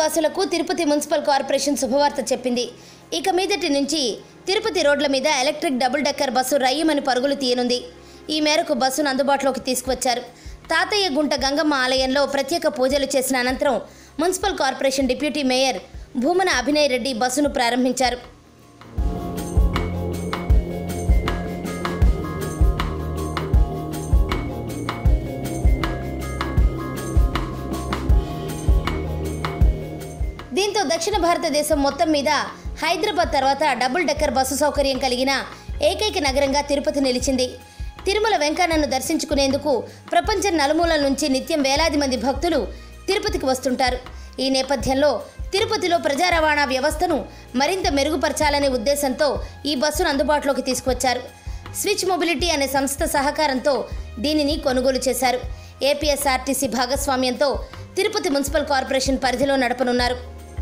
వాసులకు Tirupati municipal corporation శుభవార్త చెప్పింది ఇక మీదటి నుంచి తిరుపతి రోడ్ల మీద ఎలక్ట్రిక్ డబుల్ డెక్కర్ బస్సు రయ్యమని పరుగులు తీయనుంది ఈ మేరకు బస్సును అందుబాటులోకి తీసుకువచ్చారు తాతయ్య గుంట గంగమ్మ ఆలయంలో ప్రత్యేక పూజలు చేసిన అనంతరం municipal corporation deputy mayor Bhumana Abhinay Reddy బస్సును ప్రారంభించారు దీంతో దక్షిణ భారతదేశం మొత్తం మీద హైదరాబాద్ తర్వాత డబుల్ డెక్కర్ బస్సు సౌకర్యం కలిగిన ఏకైక నగరంగా తిరుపతి నిలిచింది తిరుమల వెంకన్నను దర్శించుకునేందుకు ప్రపంచం నలుమూలల నుంచి నిత్యం వేలాది మంది భక్తులు తిరుపతికి వస్తుంటారు ఈ నేపథ్యంలో తిరుపతిలో ప్రజా రవాణా వ్యవస్థను మరింత మెరుగుపరచాలనే ఉద్దేశంతో ఈ బస్సును అందుబాటులోకి తీసుకువచ్చారు స్విచ్ మొబిలిటీ అనే సంస్థ సహకారంతో దీనిని కొనుగోలు చేశారు ఏపీఎస్ఆర్టీసీ భాగస్వామ్యంతో తిరుపతి మున్సిపల్ కార్పొరేషన్ పరిధిలో నడపనున్నారు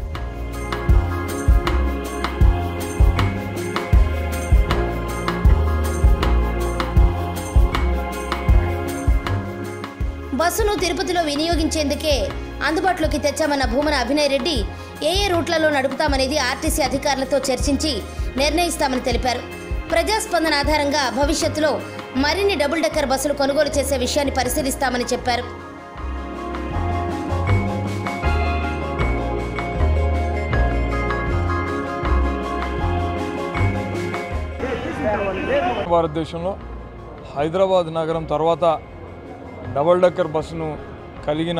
బస్సును తిరుపతిలో వినియోగించేందుకే అందుబాటులోకి తెచ్చామన్న భూమన అభినయ్ రెడ్డి ఏ ఏ రూట్లలో నడుపుతామనేది ఆర్టీసీ అధికారులతో చర్చించి నిర్ణయిస్తామని తెలిపారు ప్రజాస్పందన ఆధారంగా భవిష్యత్తులో మరిన్ని డబుల్ డెక్కర్ బస్సులు కొనుగోలు చేసే విషయాన్ని పరిశీలిస్తామని చెప్పారు భారతదేశంలో హైదరాబాద్ నగరం తర్వాత డబల్ డెక్కర్ బస్సును కలిగిన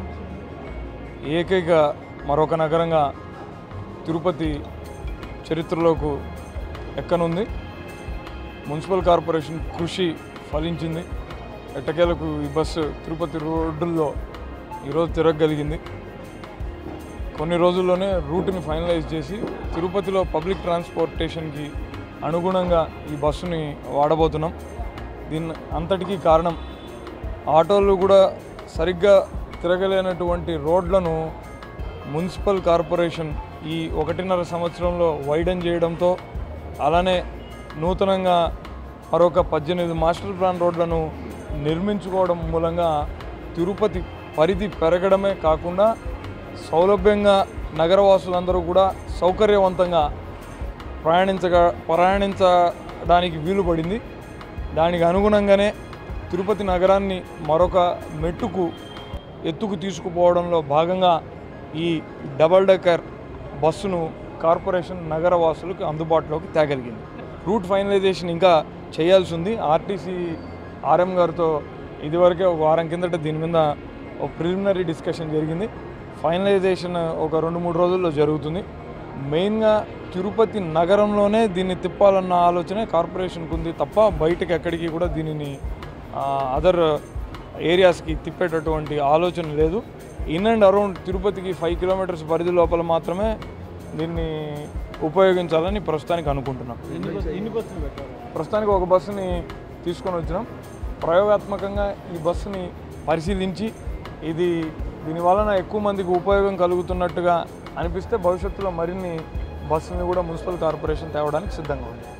ఏకైక మరొక నగరంగా తిరుపతి చరిత్రలోకి ఎక్కనుంది మున్సిపల్ కార్పొరేషన్ కృషి ఫలించింది ఎట్టకేలకు ఈ బస్సు తిరుపతి రోడ్డుల్లో ఈరోజు తిరగగలిగింది కొన్ని రోజుల్లోనే రూట్ని ఫైనలైజ్ చేసి తిరుపతిలో పబ్లిక్ ట్రాన్స్పోర్టేషన్కి అనుగుణంగా ఈ బస్సుని వాడబోతున్నాం దీని అంతటికీ కారణం ఆటోలు కూడా సరిగ్గా తిరగలేనటువంటి రోడ్లను మున్సిపల్ కార్పొరేషన్ ఈ ఒకటిన్నర సంవత్సరంలో వైడన్ చేయడంతో అలానే నూతనంగా మరొక పద్దెనిమిది మాస్టర్ ప్లాన్ రోడ్లను నిర్మించుకోవడం మూలంగా తిరుపతి పరిధి పెరగడమే కాకుండా సౌలభ్యంగా నగరవాసులందరూ కూడా సౌకర్యవంతంగా ప్రయాణించగా ప్రయాణించడానికి వీలు పడింది దానికి అనుగుణంగానే తిరుపతి నగరాన్ని మరొక మెట్టుకు ఎత్తుకు తీసుకుపోవడంలో భాగంగా ఈ డబల్ డెక్కర్ బస్సును కార్పొరేషన్ నగరవాసులకు అందుబాటులోకి తేగలిగింది రూట్ ఫైనలైజేషన్ ఇంకా చేయాల్సి ఉంది ఆర్టీసీ ఆర్ఎం గారితో ఇదివరకే ఒక వారం కిందట దీని మీద ఒక ప్రిలిమినరీ డిస్కషన్ జరిగింది ఫైనలైజేషన్ ఒక రెండు మూడు రోజుల్లో జరుగుతుంది మెయిన్గా తిరుపతి నగరంలోనే దీన్ని తిప్పాలన్న ఆలోచనే కార్పొరేషన్కి ఉంది తప్ప బయటకు ఎక్కడికి కూడా దీనిని అదర్ ఏరియాస్కి తిప్పేటటువంటి ఆలోచన లేదు ఇన్ అండ్ అరౌండ్ తిరుపతికి ఫైవ్ కిలోమీటర్స్ పరిధి లోపల మాత్రమే దీన్ని ఉపయోగించాలని ప్రస్తుతానికి అనుకుంటున్నాం ప్రస్తుతానికి ఒక బస్సుని తీసుకొని వచ్చినాం ప్రయోగాత్మకంగా ఈ బస్సుని పరిశీలించి ఇది దీని వలన ఎక్కువ మందికి ఉపయోగం కలుగుతున్నట్టుగా అనిపిస్తే భవిష్యత్తులో మరిన్ని బస్సుని కూడా మున్సిపల్ కార్పొరేషన్ తేవడానికి సిద్ధంగా ఉంది